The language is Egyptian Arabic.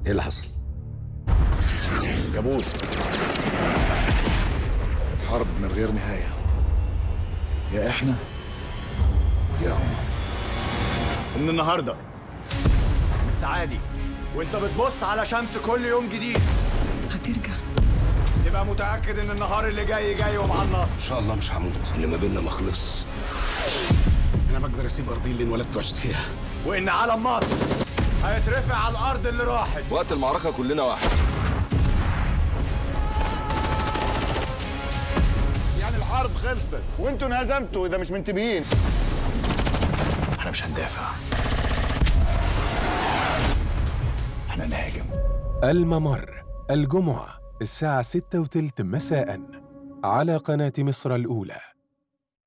ايه اللي حصل؟ كابوس حرب من غير نهاية يا إحنا يا هم ومن النهارده مش عادي وانت بتبص على شمس كل يوم جديد هترجع تبقى متاكد ان النهار اللي جاي جاي ومع النصر ان شاء الله مش هموت اللي ما بيننا ما خلص انا بقدر اسيب ارضي اللي انولدت وعشت فيها وان علم مصر هيترفع على الارض اللي راحت وقت المعركه كلنا واحد يعني الحرب خلصت وانتوا انهزمتوا اذا مش منتبهين احنا مش هندافع احنا نهاجم الممر الجمعة الساعة ستة وتلت مساء على قناة مصر الأولى